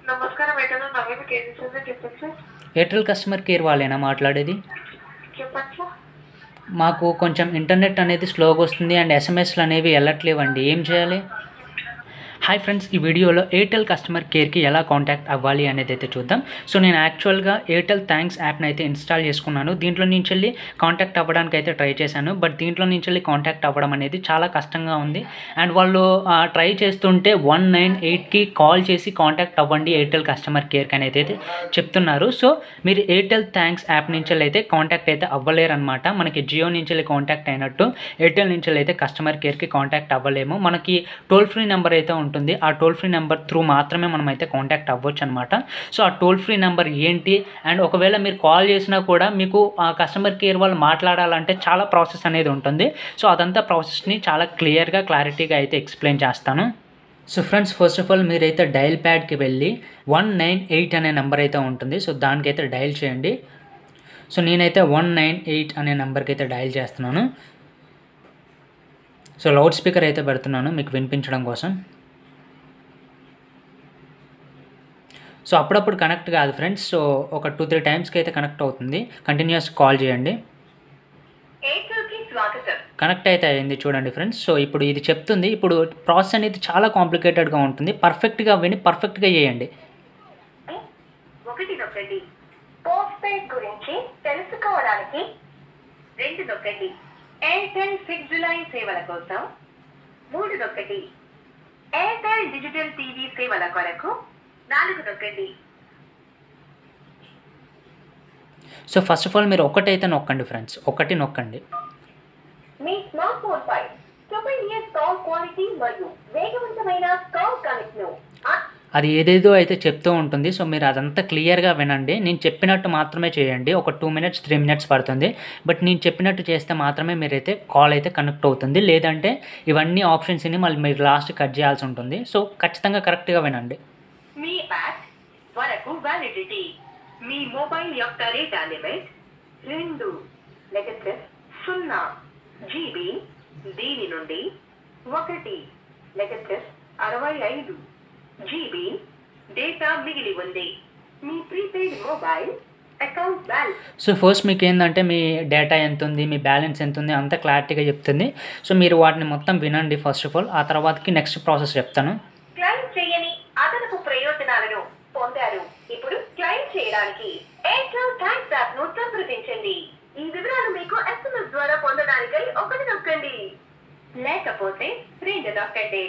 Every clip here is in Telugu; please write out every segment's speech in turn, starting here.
నమస్కారం ఎటనో నవీన్ కేజీ సార్ చెప్పండి సార్ ఎయిర్టెల్ కస్టమర్ కేర్ వాళ్ళేనా మాట్లాడేది చెప్పండి సార్ మాకు కొంచెం ఇంటర్నెట్ అనేది స్లోగా వస్తుంది అండ్ ఎస్ఎంఎస్లు అనేవి వెళ్ళట్లేవండి ఏం చేయాలి హాయ్ ఫ్రెండ్స్ ఈ వీడియోలో ఎయిర్టెల్ కస్టమర్ కేర్కి ఎలా కాంటాక్ట్ అవ్వాలి అనేది అయితే చూద్దాం సో నేను యాక్చువల్గా ఎయిర్టెల్ థ్యాంక్స్ యాప్ని అయితే ఇన్స్టాల్ చేసుకున్నాను దీంట్లో నుంచి వెళ్ళి కాంటాక్ట్ అవ్వడానికి అయితే ట్రై చేశాను బట్ దీంట్లో నుంచి వెళ్ళి కాంటాక్ట్ అవ్వడం అనేది చాలా కష్టంగా ఉంది అండ్ వాళ్ళు ట్రై చేస్తుంటే వన్ నైన్ ఎయిట్కి కాల్ చేసి కాంటాక్ట్ అవ్వండి ఎయిర్టెల్ కస్టమర్ కేర్కి అనేది అయితే చెప్తున్నారు సో మీరు ఎయిర్టెల్ థ్యాంక్స్ యాప్ నుంచి వెళ్ళి అయితే కాంటాక్ట్ అయితే అవ్వలేరు అనమాట మనకి జియో నుంచి వెళ్ళి కాంటాక్ట్ అయినట్టు ఎయిర్టెల్ నుంచి వెళ్ళి అయితే కస్టమర్ కేర్కి కాంటాక్ట్ అవ్వలేము మనకి టోల్ ఫ్రీ నెంబర్ అయితే ఉంటుంది ఆ టోల్ ఫ్రీ నెంబర్ త్రూ మాత్రమే మనం అయితే కాంటాక్ట్ అవ్వచ్చు అనమాట సో ఆ టోల్ ఫ్రీ నెంబర్ ఏంటి అండ్ ఒకవేళ మీరు కాల్ చేసినా కూడా మీకు ఆ కస్టమర్ కేర్ వాళ్ళు మాట్లాడాలంటే చాలా ప్రాసెస్ అనేది ఉంటుంది సో అదంతా ప్రాసెస్ని చాలా క్లియర్గా క్లారిటీగా అయితే ఎక్స్ప్లెయిన్ చేస్తాను so friends first of all మీరైతే డయల్ ప్యాడ్కి వెళ్ళి వన్ నైన్ ఎయిట్ అనే నెంబర్ అయితే ఉంటుంది సో దానికైతే డయల్ చేయండి సో నేనైతే వన్ నైన్ ఎయిట్ అనే నెంబర్కి అయితే డయల్ చేస్తున్నాను సో లౌడ్ స్పీకర్ అయితే పెడుతున్నాను మీకు వినిపించడం కోసం సో అప్పుడప్పుడు కనెక్ట్ కాదు ఫ్రెండ్స్ సో ఒక టూ త్రీ టైమ్స్కి అయితే కనెక్ట్ అవుతుంది కంటిన్యూస్ కాల్ చేయండి ఎయిర్టెల్కి స్వాగతం కనెక్ట్ అయితే అయింది చూడండి ఫ్రెండ్స్ సో ఇప్పుడు ఇది చెప్తుంది ఇప్పుడు ప్రాసెస్ అనేది చాలా కాంప్లికేటెడ్గా ఉంటుంది పర్ఫెక్ట్గా విని పర్ఫెక్ట్గా చేయండి ఒకటి నొక్కండి పోస్ట్ పెయిడ్ గురించి తెలుసుకోవడానికి రెండు నొక్కండి ఎయిర్టెల్ సిక్స్ లైన్ సేవల కోసం మూడు నొక్కండి ఎయిర్టెల్ డిజిటల్ టీవీ సేవల కొరకు నాలుగు నొక్కండి సో ఫస్ట్ ఆఫ్ ఆల్ మీరు ఒకటైతే నొక్కండి ఫ్రెండ్స్ ఒకటి నొక్కండి మీ స్మార్ట్ ఫోన్ పై సూపర్ ఇయర్స్ కాల్ క్వాలిటీ మరియు వేగవంతమైన కాల్ కనెక్ట్ ను అది ఏదేదో అయితే చెప్తూ ఉంటుంది సో మీరు అదంతా క్లియర్గా వినండి నేను చెప్పినట్టు మాత్రమే చేయండి ఒక టూ మినిట్స్ త్రీ మినిట్స్ పడుతుంది బట్ నేను చెప్పినట్టు చేస్తే మాత్రమే మీరైతే కాల్ అయితే కనెక్ట్ అవుతుంది లేదంటే ఇవన్నీ ఆప్షన్స్ని మళ్ళీ మీరు లాస్ట్ కట్ చేయాల్సి ఉంటుంది సో ఖచ్చితంగా కరెక్ట్గా వినండి మీ యాప్ వరకు వ్యాలిడిటీ మీ మొబైల్ యొక్క డేటా లిమిట్ రెండు నెగటివ్ సున్నా జీబీ దీని నుండి ఒకటి నెగటివ్ అరవై ఐదు జీబీ డేటా మిగిలి ఉంది మీ prepaid mobile account balance so first మీకు ఏంటంటే మీ డేటా ఎంత ఉంది మీ బ్యాలెన్స్ ఎంత ఉంది అంతా క్లారిటీగా చెప్తుంది సో మీరు వాటిని మొత్తం వినండి ఫస్ట్ ఆఫ్ ఆల్ ఆ తర్వాతకి నెక్స్ట్ ప్రాసెస్ చెప్తాను క్లైమ్ చేయని అదనపు ప్రయోజనాలను పొందారు ఇప్పుడు క్లైమ్ చేయడానికి ఎయిర్టెల్ థ్యాంక్స్ యాప్ ను సంప్రదించండి ఈ వివరాలు మీకు ఎస్ఎంఎస్ ద్వారా పొందడానికై ఒకటి నొక్కండి లేకపోతే రెండు నొక్కండి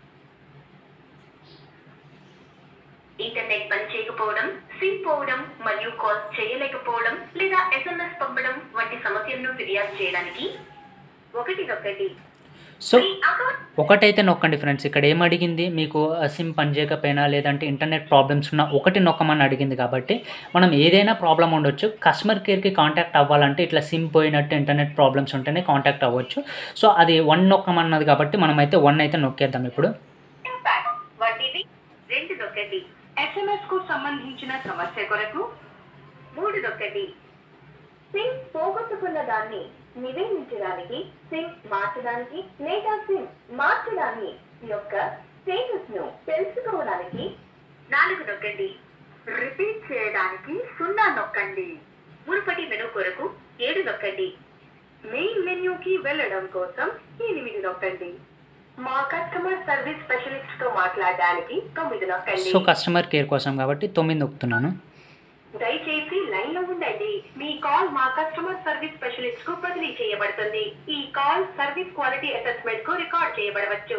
ఇంటర్నెట్ పని చేయకపోవడం సిమ్ పోవడం మరియు కాల్ చేయలేకపోవడం లేదా ఎస్ఎంఎస్ పంపడం వంటి సమస్యలను ఫిర్యాదు చేయడానికి ఒకటి నొక్కండి సో మీ అకౌంట్ ఒకటైతే నొక్కండి ఫ్రెండ్స్ ఇక్కడ ఏం అడిగింది మీకు సిమ్ పనిచేయకపోయినా లేదంటే ఇంటర్నెట్ ప్రాబ్లమ్స్ ఉన్నా ఒకటి నొక్కమని అడిగింది కాబట్టి మనం ఏదైనా ప్రాబ్లం ఉండొచ్చు కస్టమర్ కేర్కి కాంటాక్ట్ అవ్వాలంటే ఇట్లా సిమ్ పోయినట్టు ఇంటర్నెట్ ప్రాబ్లమ్స్ ఉంటేనే కాంటాక్ట్ అవ్వచ్చు సో అది వన్ నొక్కమన్నది కాబట్టి మనమైతే వన్ అయితే నొక్కేద్దాం ఇప్పుడు ఇంపాక్ట్ వంటిది రెండు నొక్కండి ఎస్ఎంఎస్ కు సంబంధించిన సమస్య కొరకు మూడు నొక్కండి సిమ్ పోగొట్టుకున్న దాన్ని నివేదించడానికి సిమ్ మార్చడానికి లేదా సిమ్ మార్చడాన్ని యొక్క స్టేటస్ ను తెలుసుకోవడానికి నాలుగు నొక్కండి రిపీట్ చేయడానికి సున్నా నొక్కండి మునుపటి మెను కొరకు ఏడు నొక్కండి మెయిన్ మెన్యూకి వెళ్ళడం కోసం ఎనిమిది నొక్కండి మా కస్టమర్ సర్వీస్ స్పెషలిస్ట్ తో మాట్లాడడానికి తొమ్మిది నొక్కండి సో కస్టమర్ కేర్ కోసం కాబట్టి తొమ్మిది నొక్కుతున్నాను దయచేసి లైన్ లో ఉండండి మీ కాల్ మా కస్టమర్ సర్వీస్ స్పెషలిస్ట్ కు బదిలీ చేయబడుతుంది ఈ కాల్ సర్వీస్ క్వాలిటీ అసెస్మెంట్ కు రికార్డ్ చేయబడవచ్చు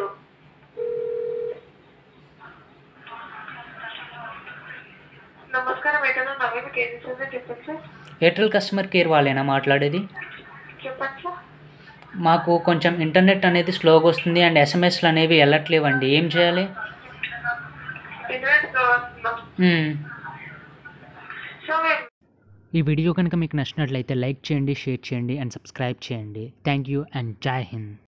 నమస్కారం ఎటనో నవీన్ కేజీ సార్ చెప్పండి సార్ ఎయిర్టెల్ కస్టమర్ కేర్ వాళ్ళేనా మాట్లాడేది చెప్పండి సార్ మాకు కొంచెం ఇంటర్నెట్ అనేది స్లోగా వస్తుంది అండ్ ఎస్ఎంఎస్లు అనేవి వెళ్ళట్లేవండి ఏం చేయాలి ఇంటర్నెట్ మ్మ్. సో మేము ఈ వీడియో కనుక మీకు నచ్చినట్లయితే లైక్ చేయండి షేర్ చేయండి అండ్ సబ్స్క్రైబ్ చేయండి thank you and Jai Hind